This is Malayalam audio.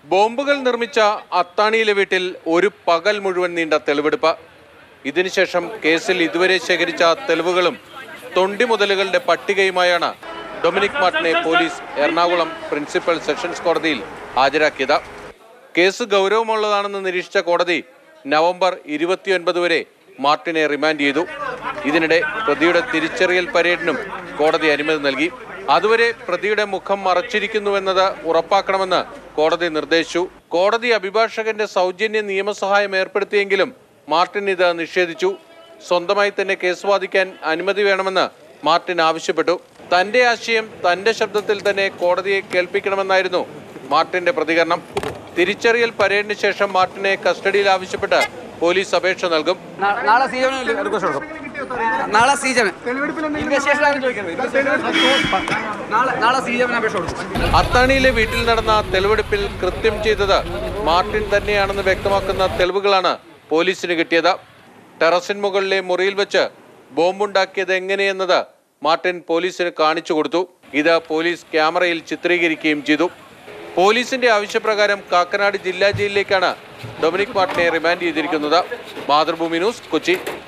ബോംബുകൾ നിർമ്മിച്ച അത്താണിയിലെ വീട്ടിൽ ഒരു പകൽ മുഴുവൻ നീണ്ട തെളിവെടുപ്പ് ഇതിനുശേഷം കേസിൽ ഇതുവരെ ശേഖരിച്ച തെളിവുകളും തൊണ്ടിമുതലുകളുടെ പട്ടികയുമായാണ് ഡൊമിനിക് മാർട്ടിനെ പോലീസ് എറണാകുളം പ്രിൻസിപ്പൽ സെഷൻസ് കോടതിയിൽ ഹാജരാക്കിയത് കേസ് ഗൗരവമുള്ളതാണെന്ന് നിരീക്ഷിച്ച കോടതി നവംബർ ഇരുപത്തിയൊൻപത് വരെ മാർട്ടിനെ റിമാൻഡ് ചെയ്തു ഇതിനിടെ പ്രതിയുടെ തിരിച്ചറിയൽ പരേഡിനും കോടതി അനുമതി നൽകി അതുവരെ പ്രതിയുടെ മുഖം മറച്ചിരിക്കുന്നുവെന്നത് ഉറപ്പാക്കണമെന്ന് കോടതി നിർദ്ദേശിച്ചു കോടതി അഭിഭാഷകന്റെ സൗജന്യ നിയമസഹായം ഏർപ്പെടുത്തിയെങ്കിലും മാർട്ടിൻ ഇത് നിഷേധിച്ചു സ്വന്തമായി തന്നെ കേസ് വാദിക്കാൻ അനുമതി വേണമെന്ന് മാർട്ടിൻ ആവശ്യപ്പെട്ടു തന്റെ ആശയം തന്റെ ശബ്ദത്തിൽ തന്നെ കോടതിയെ കേൾപ്പിക്കണമെന്നായിരുന്നു മാർട്ടിന്റെ പ്രതികരണം തിരിച്ചറിയൽ പരേഡിന് ശേഷം മാർട്ടിനെ കസ്റ്റഡിയിൽ ആവശ്യപ്പെട്ട് പോലീസ് അപേക്ഷ നൽകും നാ- നാളെ സീജന് റിക്വസ്റ്റ് കൊടുക്കും നാളെ സീജന് ഇൻവെസ്റ്റിഗേഷനാണ് ചോദിക്കുന്നത് നാളെ നാളെ സീജന് അപേക്ഷ കൊടുക്കും അത്താണിയിലെ വീട്ടിൽ നടന്ന തെളിവെടുപ്പിൽ കൃത്യം ചെയ്തത് മാർട്ടിൻ തന്നെയാണെന്ന് വ്യക്തമാക്കുന്ന തെളിവുകളാണ് പോലീസിന് കിട്ടിയത് ടെറസിന് മുകളിലെ മുറിയിൽ വെച്ച് ബോംബുണ്ടാക്കിയത് എങ്ങനെയെന്നത് മാർട്ടിൻ പോലീസിന് കാണിച്ചു കൊടുത്തു ഇത് പോലീസ് ക്യാമറയിൽ ചിത്രീകരിക്കുകയും ചെയ്തു പോലീസിന്റെ ആവശ്യപ്രകാരം കാക്കനാട് ജില്ലാ ജയിലിലേക്കാണ് ഡൊമിനിക് മാർട്ടിനെ റിമാൻഡ് ചെയ്തിരിക്കുന്നത് മാതൃഭൂമി ന്യൂസ് കൊച്ചി